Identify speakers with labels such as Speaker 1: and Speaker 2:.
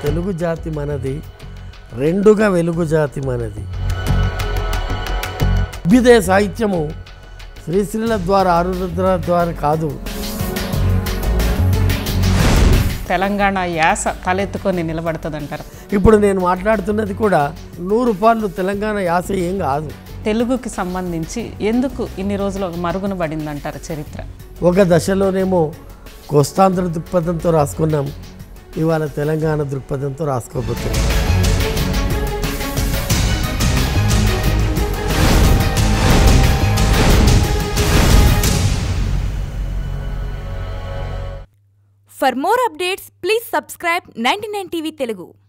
Speaker 1: తెలుగు జాతి మనది రెండుగా వెలుగు జాతి మనది అభ్యుదయ సాహిత్యము శ్రీశ్రీల ద్వారా ఆరుద్ర ద్వారా కాదు
Speaker 2: తెలంగాణ యాస తలెత్తుకొని నిలబడుతుంది అంటారు
Speaker 1: ఇప్పుడు నేను మాట్లాడుతున్నది కూడా నూరు పాళ్ళు తెలంగాణ యాస ఏం కాదు
Speaker 2: తెలుగుకి సంబంధించి ఎందుకు ఇన్ని రోజులు మరుగున పడిందంటారు చరిత్ర
Speaker 1: ఒక దశలోనేమో కోస్తాంధ్ర దృక్పథంతో రాసుకున్నాం ఇవాళ తెలంగాణ దృక్పథంతో రాసుకోబోతున్నాం
Speaker 3: For more updates, please subscribe 99 TV Telugu.